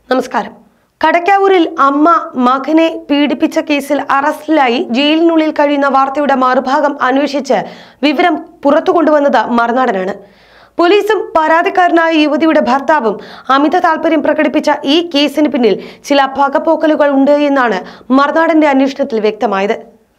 നമസ്കാരം കടക്കാവൂരിൽ അമ്മ മകനെ പീഡിപ്പിച്ച കേസിൽ അറസ്റ്റിലായി ജയിലിനുള്ളിൽ കഴിയുന്ന വാർത്തയുടെ മറുഭാഗം അന്വേഷിച്ച് വിവരം പുറത്തു കൊണ്ടുവന്നത് മറുനാടനാണ് പോലീസും പരാതിക്കാരനായ യുവതിയുടെ ഭർത്താവും അമിത താല്പര്യം പ്രകടിപ്പിച്ച ഈ കേസിന് പിന്നിൽ ചില പകപോക്കലുകൾ ഉണ്ട് എന്നാണ് മറുനാടന്റെ അന്വേഷണത്തിൽ വ്യക്തമായത്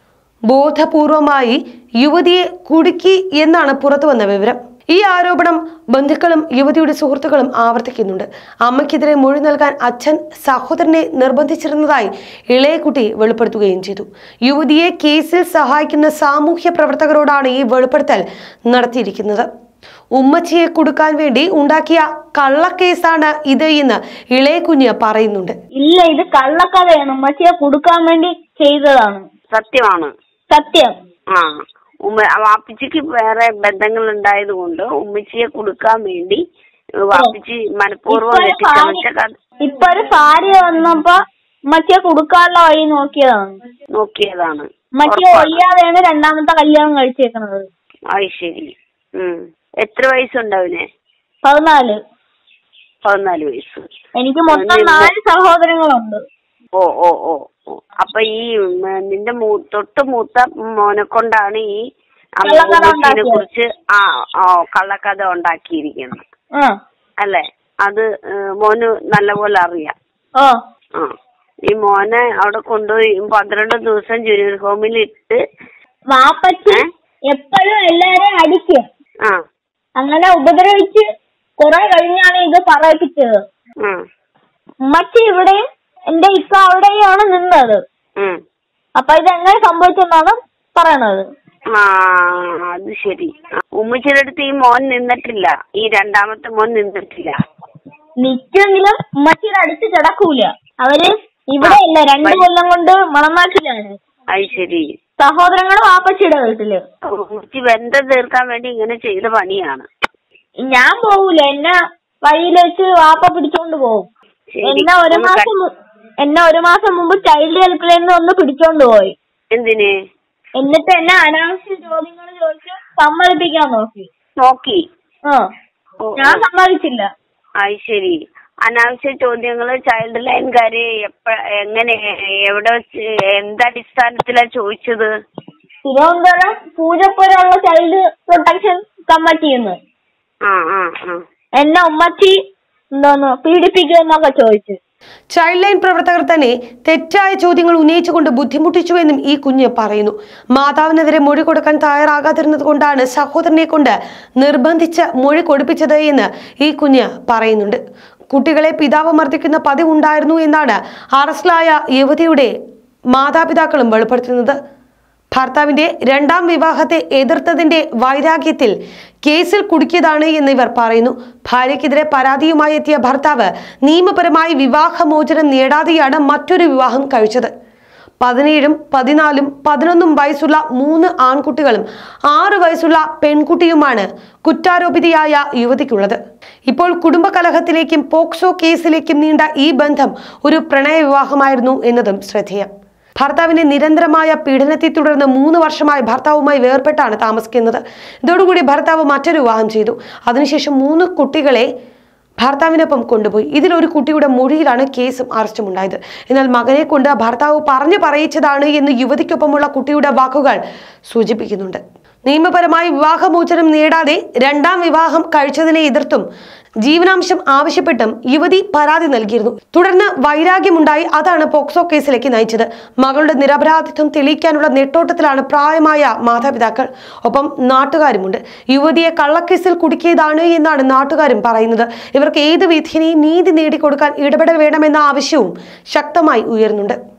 ബോധപൂർവമായി യുവതിയെ കുടുക്കി എന്നാണ് പുറത്തുവന്ന വിവരം ഈ ആരോപണം ബന്ധുക്കളും യുവതിയുടെ സുഹൃത്തുക്കളും ആവർത്തിക്കുന്നുണ്ട് അമ്മയ്ക്കെതിരെ മൊഴി നൽകാൻ അച്ഛൻ സഹോദരനെ നിർബന്ധിച്ചിരുന്നതായി ഇളയക്കുട്ടി വെളിപ്പെടുത്തുകയും ചെയ്തു യുവതിയെ കേസിൽ സഹായിക്കുന്ന സാമൂഹ്യ പ്രവർത്തകരോടാണ് ഈ വെളിപ്പെടുത്തൽ നടത്തിയിരിക്കുന്നത് ഉമ്മച്ചിയെ കൊടുക്കാൻ വേണ്ടി ഉണ്ടാക്കിയ കള്ളക്കേസാണ് ഇത് എന്ന് ഇളയക്കുഞ്ഞ് പറയുന്നുണ്ട് ഇല്ല ഇത് കള്ളക്കഥയാണ് ഉമ്മച്ചിയെ കൊടുക്കാൻ വേണ്ടി ചെയ്തതാണ് സത്യമാണ് സത്യം ആ ഉമ്മ വാപ്പിച്ചിക്ക് വേറെ ബന്ധങ്ങൾ ഉണ്ടായത് കൊണ്ട് ഉമ്മച്ചിയെ കൊടുക്കാൻ വേണ്ടി വാപ്പിച്ചി മനഃപൂർവ്വം ഇപ്പൊ ഒരു കെട്ടിച്ചമച്ച ഭാര്യ- കഥ ഇപ്പൊ ഒരു ഭാര്യ വന്നപ്പോ ഉമ്മച്ചിയെ കൊടുക്കാനുള്ള വഴി നോക്കിയതാണ് നോക്കിയതാണ് ഉമ്മച്ചിയെ ഉറപ്പാണ്. ഒയ്യാതെയാണ് രണ്ടാമത്തെ കല്യാണം കഴിച്ചേക്കണത് അത് ശരി ഉം എത്ര വയസ്സുണ്ട് അവന് പതിനാല് പതിനാല് വയസ്സ് എനിക്ക് മൊത്തം നിന്നെ- നാല് സഹോദരങ്ങളുണ്ട് ഓ ഓ ഓ ഓ. അപ്പൊ ഈ ഉം, നിന്റെ മൂ തൊട്ട് മൂത്ത മോനെ കൊണ്ടാണ് ഈ അമ്മ കള്ളക്കഥ ഉമ്മച്ചീനെ ഉണ്ടാക്കിയത്. കുറിച്ച് ആ ആ കള്ളക്കഥ ഉണ്ടാക്കിയിരിക്കുന്നത് ആ അല്ലേ അത് ഏഹ്, മോന് നല്ലപോലെ അറിയാം ഓ ആ ഈ മോനെ അവിടെ കൊണ്ടുപോയി പന്ത്രണ്ട് ദിവസം ജുനിയർ ഹോമിൽ ഇട്ട് വാപ്പച്ചി ഏ? എപ്പോഴും എല്ലാരെയും അടിക്കും ആ അങ്ങനെ ഉപദ്രവിച്ച് കുറെ കഴിഞ്ഞാണ് ഇത് പറയിപ്പിച്ചത് ഉം, ഉമ്മച്ചി ഇവിടെയും എന്റെ ഇക്ക അവിടെയാണ് നിന്നത് ഉം. അപ്പൊ ഇത് എങ്ങനെ സംഭവിച്ചെന്നാണ് പറയണത് ആ അത് ശരി ആ, ഉമ്മച്ചിയുടെ അടുത്ത് ഈ മോൻ നിന്നിട്ടില്ല ഈ രണ്ടാമത്തെ മോൻ നിന്നിട്ടില്ല നിൽക്കുമെങ്കിലും ഉമ്മച്ചിയുടെ അടുത്ത് കിടക്കൂല അവര് ഇവിടെ അല്ല രണ്ടു കൊല്ലം കൊണ്ട് മണനാട്ടിലാണ് അത് ശരി സഹോദരങ്ങൾ വാപ്പച്ചിയുടെ വീട്ടില് ഉമ്മച്ചി ബന്ധം തീർക്കാൻ വേണ്ടി ഇങ്ങനെ ചെയ്ത പണിയാണ് ഞാൻ പോവൂല എന്നെ വഴിയിൽ വെച്ച് വാപ്പ പിടിച്ചോണ്ട് പോകും ശരി. എന്നെ ഒരു ഒന്ന് മാസം മു- എന്നെ ഒരു മാസം മുമ്പ് ചൈൽഡ് ഹെൽപ്പ് ലൈനിൽ ഒന്ന് പിടിച്ചോണ്ട് പോയി എന്തിന് എന്നിട്ട് എന്നെ അനാവശ്യ ചോദ്യങ്ങൾ ചോദിച്ച് സമ്മതിപ്പിക്കാൻ നോക്കി നോക്കി ആ ഓ, ഞാൻ ഓ. സമ്മതിച്ചില്ല അത് ശരി അനാവശ്യ ചോദ്യങ്ങള് ചൈൽഡ് ലൈൻകാര് എപ്പ എങ്ങനെ എവിടെ വെച്ച് എന്തടിസ്ഥാനത്തിലാ ചോദിച്ചത് തിരുവനന്തപുരം പൂജപ്പുരമുള്ള ചൈൽഡ് പ്രൊട്ടക്ഷൻ കമ്മിറ്റിന്ന് ആ ആ ആ എന്നെ ഉമ്മച്ചി എന്തോന്ന് പീഡിപ്പിക്കുമെന്നൊക്കെ ചോദിച്ചു ചൈൽഡ് ലൈൻ പ്രവർത്തകർ തന്നെ തെറ്റായ ചോദ്യങ്ങൾ ഉന്നയിച്ചുകൊണ്ട് ബുദ്ധിമുട്ടിച്ചു എന്നും ഈ കുഞ്ഞ് പറയുന്നു മാതാവിനെതിരെ മൊഴി കൊടുക്കാൻ തയ്യാറാകാതിരുന്നത് കൊണ്ടാണ് സഹോദരനെ കൊണ്ട് നിർബന്ധിച്ച് മൊഴി കൊടുപ്പിച്ചത് എന്ന് ഈ കുഞ്ഞ് പറയുന്നുണ്ട് കുട്ടികളെ പിതാവ് മർദ്ദിക്കുന്ന പതിവുണ്ടായിരുന്നു എന്നാണ് അറസ്റ്റിലായ യുവതിയുടെ മാതാപിതാക്കളും വെളിപ്പെടുത്തുന്നത് ഭർത്താവിന്റെ രണ്ടാം വിവാഹത്തെ എതിർത്തതിന്റെ വൈരാഗ്യത്തിൽ കേസിൽ കുടുക്കിയതാണ് എന്ന് ഇവർ പറയുന്നു ഭാര്യയ്ക്കെതിരെ പരാതിയുമായി എത്തിയ ഭർത്താവ് നിയമപരമായി വിവാഹമോചനം നേടാതെയാണ് മറ്റൊരു വിവാഹം കഴിച്ചത് പതിനേഴും പതിനാലും പതിനൊന്നും വയസ്സുള്ള മൂന്ന് ആൺകുട്ടികളും ആറ് വയസ്സുള്ള പെൺകുട്ടിയുമാണ് കുറ്റാരോപിതയായ യുവതിക്കുള്ളത് ഇപ്പോൾ കുടുംബകലഹത്തിലേക്കും പോക്സോ കേസിലേക്കും നീണ്ട ഈ ബന്ധം ഒരു പ്രണയ വിവാഹമായിരുന്നു എന്നതും ശ്രദ്ധേയം ഭർത്താവിന്റെ നിരന്തരമായ പീഡനത്തെ തുടർന്ന് മൂന്ന് വർഷമായി ഭർത്താവുമായി വേർപെട്ടാണ് താമസിക്കുന്നത് ഇതോടുകൂടി ഭർത്താവ് മറ്റൊരു വിവാഹം ചെയ്തു അതിനുശേഷം മൂന്ന് കുട്ടികളെ ഭർത്താവിനൊപ്പം കൊണ്ടുപോയി ഇതിലൊരു കുട്ടിയുടെ മൊഴിയിലാണ് കേസും അറസ്റ്റും ഉണ്ടായത് എന്നാൽ മകനെ കൊണ്ട് ഭർത്താവ് പറഞ്ഞു പറയിച്ചതാണ് എന്ന് യുവതിക്കൊപ്പമുള്ള കുട്ടിയുടെ വാക്കുകൾ സൂചിപ്പിക്കുന്നുണ്ട് നിയമപരമായി വിവാഹമോചനം നേടാതെ രണ്ടാം വിവാഹം കഴിച്ചതിനെ എതിർത്തും ജീവനാംശം ആവശ്യപ്പെട്ടും യുവതി പരാതി നൽകിയിരുന്നു തുടർന്ന് വൈരാഗ്യമുണ്ടായി അതാണ് പോക്സോ കേസിലേക്ക് നയിച്ചത് മകളുടെ നിരപരാധിത്വം തെളിയിക്കാനുള്ള നെട്ടോട്ടത്തിലാണ് പ്രായമായ മാതാപിതാക്കൾ ഒപ്പം നാട്ടുകാരുമുണ്ട് യുവതിയെ കള്ളക്കേസിൽ കുടുക്കിയതാണ് എന്നാണ് നാട്ടുകാരും പറയുന്നത് ഇവർക്ക് ഏത് വിധിനെയും നീതി നേടിക്കൊടുക്കാൻ ഇടപെടൽ വേണമെന്ന ആവശ്യവും ശക്തമായി ഉയരുന്നുണ്ട്